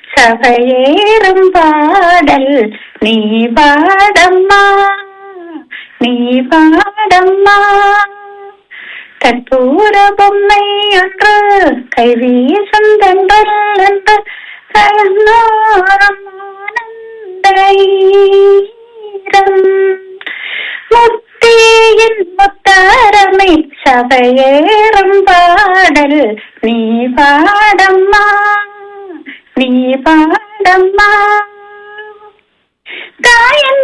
சபையேறும் பாடல் நீ பாடம்மா நீ பாடம்மா கற்பூர பொம்மை ஒன்று கைவீசும் தென்றல் என்று கலந்தோறும் ஆனந்த ஈரம். முத்தியின் முத்தாரமை சபையேறும் பாடல் நீ பாடம்மா நீ பாடம்மா காயன்